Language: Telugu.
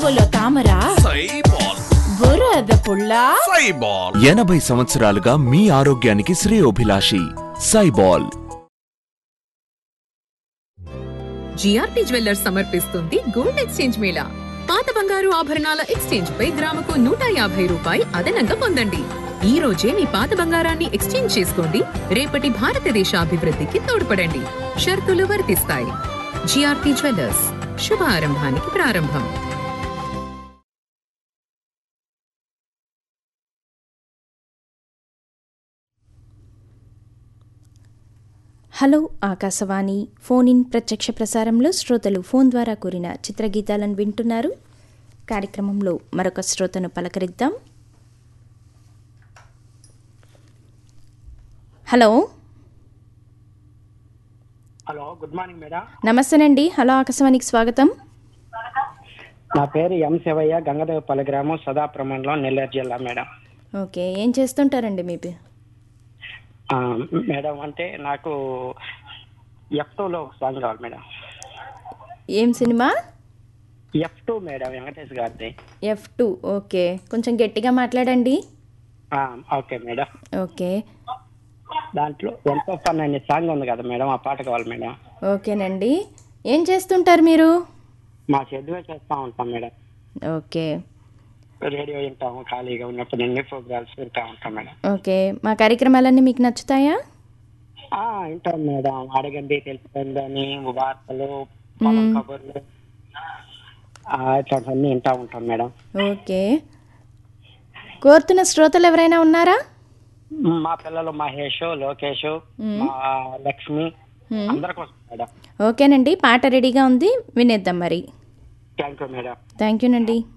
బురద తామర సైబాల్ బురద పుల్ల సైబాల్ ఎనభై సంవత్సరాలుగా మీ ఆరోగ్యానికి శ్రేయోభిలాషి సైబాల్ జిఆర్పి జ్యువెల్లర్స్ సమర్పిస్తుంది గోల్డ్ ఎక్స్చేంజ్ మేళా పాత బంగారు ఆభరణాల ఎక్స్చేంజ్ పై గ్రాముకు నూట యాభై రూపాయి అదనంగా పొందండి ఈ రోజే మీ పాత బంగారాన్ని ఎక్స్చేంజ్ చేసుకోండి రేపటి భారతదేశ అభివృద్ధికి తోడ్పడండి షరతులు వర్తిస్తాయి జిఆర్పి జ్యువెల్లర్స్ శుభ ఆరంభానికి ప్రారంభం హలో ఆకాశవాణి ఫోన్ ఇన్ ప్రత్యక్ష ప్రసారంలో శ్రోతలు ఫోన్ ద్వారా కూరిన చిత్రగీతాలను వింటున్నారు కార్యక్రమంలో మరొక శ్రోతను పలకరిద్దాం hello hello good morning madam నమస్తేనండి హలో ఆకాశవాణికి స్వాగతం నా పేరు ఎం శివయ్య గంగదేవపల్లి గ్రామం సదాపురం మండలం నెల్లూరు జిల్లా మేడం ఓకే ఏం చేస్తుంటారండి మీ పే- ఆ, మేడం అంటే నాకు ఎఫ్ టూలో ఒక సాంగ్ కావాలి మేడం ఏం cinema F two madam Venkatesh గారిది ఎఫ్ టూ ఓకే కొంచెం గట్టిగా మాట్లాడండి ఆ, ఓకే మేడం ఓకే దాంట్లో ఎంతో ఫన్ అనే సాంగ్ ఉంది కదా మేడం ఆ పాట కావాలి మేడం ఓకేనండి ఏం చేస్తుంటారు మీరు మా చదువే చేస్తూ ఉంటాం మేడం ఓకే రేడియో వింటాము ఖాళీగా ఉన్నప్పుడు ఎన్ని ప్రోగ్రామ్స్ వింటా ఉంటాం మేడం ఓకే మా కార్యక్రమాలన్నీ మీకు నచ్చుతాయా ఆ, వింటాం మేడం అడగండి తెలుసుకుందని వార్తలు పొలం కబుర్లు ఆ, ఇట్లాంటివన్నీ వింటా ఉంటాం మేడం ఓకే కోరుతున్న శ్రోతలు ఎవరైనా ఉన్నారా మా పిల్లలు మహేష్ లోకేష్ మా లక్ష్మి అందరి కోసం మేడం ఓకేనండి పాట రెడీగా ఉంది వినేద్దాం మరి థ్యాంక్ యూ మేడం థ్యాంక్ యూనండి